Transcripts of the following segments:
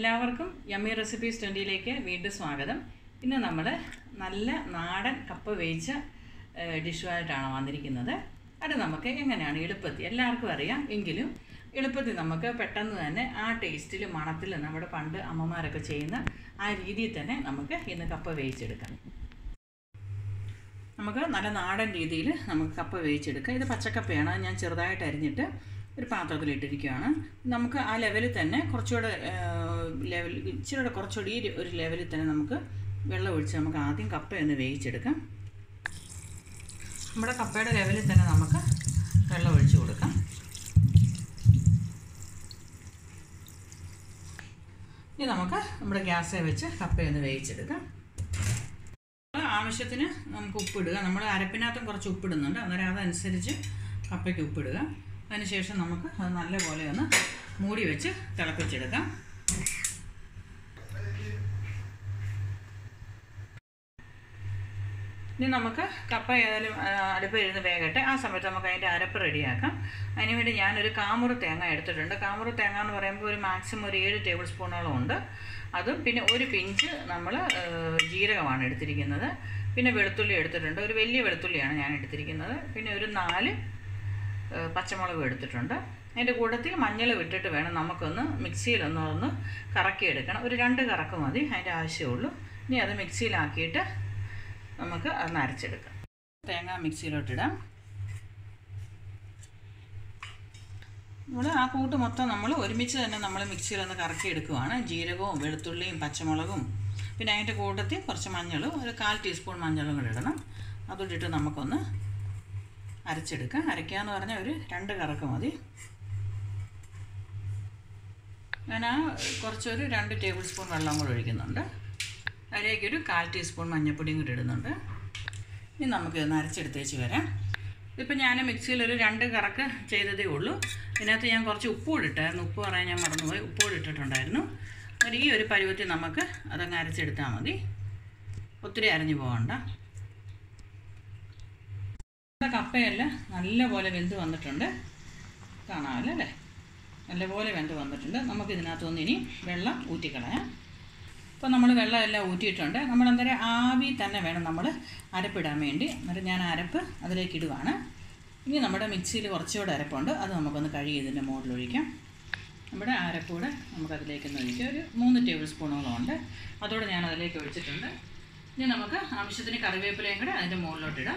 എല്ലാവർക്കും yummy recipes ട്വൻറ്റിയിലേക്ക് വീണ്ടും സ്വാഗതം ഇന്ന് നമ്മൾ നല്ല നാടൻ കപ്പ വേവിച്ച ഏഹ്, ഡിഷുമായിട്ടാണ് വന്നിരിക്കുന്നത് അത് നമുക്ക് എങ്ങനെയാണ് എളുപ്പത്തിൽ എല്ലാവർക്കും അറിയാം എങ്കിലും എളുപ്പത്തിൽ നമുക്ക് പെട്ടെന്ന് തന്നെ ആ ടേസ്റ്റിൽ മണത്തിൽ നമ്മുടെ പണ്ട് അമ്മമാരൊക്കെ ചെയ്യുന്ന ആ രീതിയിൽ തന്നെ നമുക്ക് ഇന്ന് കപ്പ വേവിച്ചെടുക്കാം നമുക്ക് നല്ല നാടൻ രീതിയിൽ നമുക്ക് കപ്പ വേവിച്ചെടുക്കാം ഇത് പച്ചക്കപ്പയാണ് അത് ഞാൻ ചെറുതായിട്ട് അരിഞ്ഞിട്ട് ഒരു പാത്രത്തിൽ ഇട്ടിരിക്കുകയാണ് നമുക്ക് ആ ലെവലിൽ തന്നെ കുറച്ചുകൂടെ ലെവൽ ഇച്ചിരി കുറച്ചുകൂടി ഈ ഒരു ലെവലിൽ തന്നെ നമുക്ക് വെള്ളം ഒഴിച്ച് നമുക്ക് ആദ്യം കപ്പ ഒന്ന് വേവിച്ചെടുക്കാം നമ്മുടെ കപ്പയുടെ ലെവലിൽ തന്നെ നമുക്ക് വെള്ളം ഒഴിച്ച് കൊടുക്കാം ഇനി നമുക്ക് നമ്മുടെ ഗ്യാസിൽ വെച്ച് കപ്പയൊന്ന് വേവിച്ചെടുക്കാം ആവശ്യത്തിന് നമുക്ക് ഉപ്പിടുക നമ്മൾ അരപ്പിനകത്തും കുറച്ച് ഉപ്പിടുന്നുണ്ട് അന്നേരം അതനുസരിച്ച് കപ്പയ്ക്ക് ഉപ്പിടുക അതിനുശേഷം നമുക്ക് അത് നല്ലപോലെ ഒന്ന് മൂടി വെച്ച് തിളപ്പിച്ചെടുക്കാം ഇനി നമുക്ക് കപ്പ ഏതായാലും അടുപ്പ് ഇരുന്ന് വേകട്ടെ ആ സമയത്ത് നമുക്ക് അതിൻ്റെ അരപ്പ് റെഡിയാക്കാം അതിന് വേണ്ടി ഞാനൊരു കാമുറ് തേങ്ങ എടുത്തിട്ടുണ്ട് കാമുറ് തേങ്ങ എന്ന് പറയുമ്പോൾ ഒരു മാക്സിമം ഒരു ഏഴ് ടേബിൾ സ്പൂണോളം ഉണ്ട് അതും പിന്നെ ഒരു പിഞ്ച് നമ്മൾ ജീരകമാണ് എടുത്തിരിക്കുന്നത് പിന്നെ വെളുത്തുള്ളി എടുത്തിട്ടുണ്ട് ഒരു വലിയ വെളുത്തുള്ളിയാണ് ഞാൻ എടുത്തിരിക്കുന്നത് പിന്നെ ഒരു നാല് ഏഹ്, പച്ചമുളകും എടുത്തിട്ടുണ്ട് അതിൻ്റെ കൂട്ടത്തിൽ മഞ്ഞൾ വിട്ടിട്ട് വേണം നമുക്കൊന്ന് മിക്സിയിലൊന്ന് ഒന്ന് കറക്കിയെടുക്കണം ഒരു രണ്ട് കറക്ക് മതി അതിൻ്റെ ആവശ്യമുള്ളൂ ഇനി അത് മിക്സിയിലാക്കിയിട്ട് നമുക്ക് അതൊന്ന് അരച്ചെടുക്കാം തേങ്ങ മിക്സിയിലോട്ടിടാം നമ്മൾ ആ കൂട്ട് മൊത്തം നമ്മൾ ഒരുമിച്ച് തന്നെ നമ്മൾ മിക്സിയിലൊന്ന് കറക്കി എടുക്കുവാണ് ജീരകവും വെളുത്തുള്ളിയും പച്ചമുളകും പിന്നെ അതിൻ്റെ കൂട്ടത്തിൽ കുറച്ച് മഞ്ഞളും ഒരു കാൽ ടീസ്പൂൺ മഞ്ഞളും കൂടെ ഇടണം അതോട്ടിട്ട് നമുക്കൊന്ന് അരച്ചെടുക്കാം അരയ്ക്കാന്ന് പറഞ്ഞാൽ ഒരു രണ്ട് കറക്ക് മതി ഞാൻ ആ കുറച്ചൊരു രണ്ട് ടേബിൾ സ്പൂൺ വെള്ളം കൂടെ ഒഴിക്കുന്നുണ്ട് അതിലേക്കൊരു കാൽ ടീസ്പൂൺ മഞ്ഞൾപ്പൊടിയും കൂടി ഇടുന്നുണ്ട് ഇനി നമുക്ക് ഒന്ന് അരച്ചെടുത്തേച്ച് വരാം ഇതിപ്പോൾ ഞാൻ മിക്സിയിൽ ഒരു രണ്ട് കറക്ക് ചെയ്തതേ ഉള്ളൂ ഇതിനകത്ത് ഞാൻ കുറച്ച് ഉപ്പ് കൂടി ഇട്ടായിരുന്നു ഉപ്പ് പറയാൻ ഞാൻ മറന്നുപോയി ഉപ്പ് കൂടി ഇട്ടിട്ടുണ്ടായിരുന്നു ഒരു ഈ ഒരു പരുവത്തിൽ നമുക്ക് അതങ്ങ് അരച്ചെടുത്താൽ മതി ഒത്തിരി അരഞ്ഞു പോകണ്ട നമ്മുടെ കപ്പയെല്ലാം നല്ലപോലെ വെന്ത് വന്നിട്ടുണ്ട് കാണാമല്ലോ അല്ലേ നല്ലപോലെ വെന്ത് വന്നിട്ടുണ്ട് നമുക്ക് ഇതിനകത്തുനിന്ന് ഇനി വെള്ളം ഊറ്റിക്കളയാം ഇപ്പോൾ നമ്മൾ വെള്ളം എല്ലാം ഊറ്റിയിട്ടുണ്ട് നമ്മൾ അന്നേരം ആവി തന്നെ വേണം നമ്മൾ അരപ്പിടാൻ വേണ്ടി അന്നേരം ഞാൻ അരപ്പ് അതിലേക്ക് ഇടുവാണ് ഇനി നമ്മുടെ മിക്സിയിൽ കുറച്ചുകൂടെ അരപ്പുണ്ട് അത് നമുക്കൊന്ന് കഴുകി ഇതിൻ്റെ മുകളിൽ ഒഴിക്കാം നമ്മുടെ അരപ്പൂടെ നമുക്കതിലേക്കൊന്ന് ഒഴിക്കാം ഒരു മൂന്ന് ടേബിൾ സ്പൂണോളം ഉണ്ട് അതോടെ ഞാൻ അതിലേക്ക് ഒഴിച്ചിട്ടുണ്ട് ഇനി നമുക്ക് ആവശ്യത്തിന് കറിവേപ്പിലയും കൂടെ അതിൻ്റെ മുകളിലോട്ടിടാം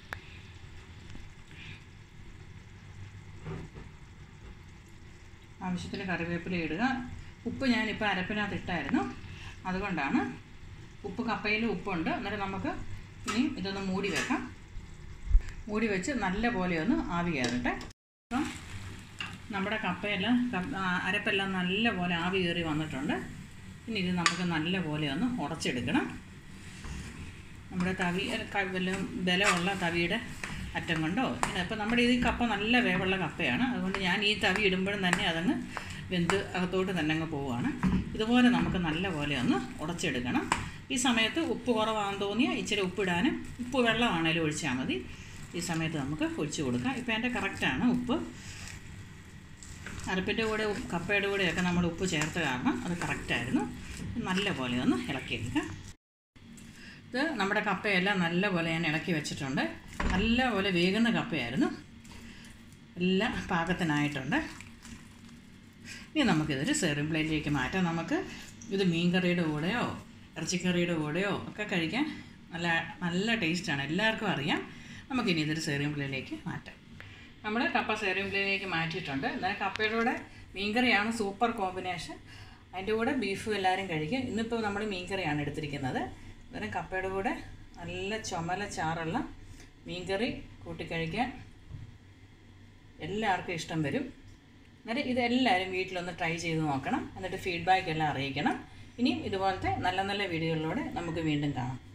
ആവശ്യത്തിന് കറിവേപ്പില ഇടുക ഉപ്പ് ഞാനിപ്പോൾ അരപ്പിനകത്ത് ഇട്ടായിരുന്നു അതുകൊണ്ടാണ് ഉപ്പ് കപ്പയിൽ ഉപ്പുണ്ട് അന്നേരം നമുക്ക് ഇനി ഇതൊന്ന് മൂടി വെക്കാം മൂടി വെച്ച് നല്ല പോലെ ഒന്ന് ആവി കയറട്ടെ അപ്പം നമ്മുടെ കപ്പയെല്ലാം കപ്പ- ആ, അരപ്പെല്ലാം നല്ല പോലെ ആവി കയറി വന്നിട്ടുണ്ട് ഇനി ഇത് നമുക്ക് നല്ല പോലെ ഒന്ന് ഉടച്ചെടുക്കണം നമ്മുടെ തവി ക- വല്ല ബലമുള്ള തവിയുടെ അറ്റം കൊണ്ടോ ഇപ്പം നമ്മുടെ ഈ കപ്പ നല്ല വേവുള്ള കപ്പയാണ് അതുകൊണ്ട് ഞാൻ ഈ തവി ഇടുമ്പോഴും തന്നെ അതങ്ങ് വെന്ത് അകത്തോട്ട് തന്നെ അങ്ങ് പോവുകയാണ് ഇതുപോലെ നമുക്ക് നല്ല പോലെ ഒന്ന് ഉടച്ചെടുക്കണം ഈ സമയത്ത് ഉപ്പ് കുറവാണെന്ന് തോന്നിയാൽ ഇച്ചിരി ഉപ്പിടാനും ഉപ്പ് വെള്ളമാണേലും ഒഴിച്ചാൽ മതി ഈ സമയത്ത് നമുക്ക് ഒഴിച്ച് കൊടുക്കാം ഇപ്പം എൻ്റെ കറക്റ്റാണ് ഉപ്പ് അരപ്പിൻ്റെ കൂടെ ഉപ്പ്- കപ്പയുടെ കൂടെയൊക്കെ നമ്മൾ ഉപ്പ് ചേർത്ത് കാരണം അത് കറക്റ്റായിരുന്നു നല്ല പോലെ ഒന്ന് ഇളക്കിയെടുക്കാം ഇത് നമ്മുടെ കപ്പയെല്ലാം നല്ലപോലെ ഞാൻ ഇളക്കി വെച്ചിട്ടുണ്ട് നല്ലപോലെ വേകുന്ന കപ്പയായിരുന്നു എല്ലാം പാകത്തിനായിട്ടുണ്ട് ഇനി നമുക്കിതൊരു സെറിം പ്ലേറ്റിലേക്ക് മാറ്റാം നമുക്ക് ഇത് മീൻ കറിയുടെ കൂടെയോ ഇറച്ചിക്കറിയുടെ കൂടെയോ ഒക്കെ കഴിക്കാൻ നല്ല നല്ല ടേസ്റ്റാണ് എല്ലാവർക്കും അറിയാം നമുക്കിനി ഇതൊരു സെറിയം പ്ലേറ്റിലേക്ക് മാറ്റാം നമ്മൾ കപ്പ സെറിയം പ്ലേറ്റിലേക്ക് മാറ്റിയിട്ടുണ്ട് എന്നാൽ കപ്പയുടെ കൂടെ മീൻകറിയാണ് സൂപ്പർ കോമ്പിനേഷൻ അതിൻ്റെ കൂടെ ബീഫും എല്ലാവരും കഴിക്കും ഇന്നിപ്പോൾ നമ്മൾ മീൻകറിയാണ് എടുത്തിരിക്കുന്നത് അന്നേരം കപ്പയുടെ കൂടെ നല്ല ചുമല ചാറുള്ള മീൻകറി കൂട്ടിക്കഴിക്കാൻ എല്ലാവർക്കും ഇഷ്ടം വരും എന്നിട്ട് ഇതെല്ലാവരും വീട്ടിലൊന്ന് ട്രൈ ചെയ്ത് നോക്കണം എന്നിട്ട് ഫീഡ്ബാക്ക് എല്ലാം അറിയിക്കണം ഇനിയും ഇതുപോലത്തെ നല്ല നല്ല വീഡിയോകളിലൂടെ നമുക്ക് വീണ്ടും കാണാം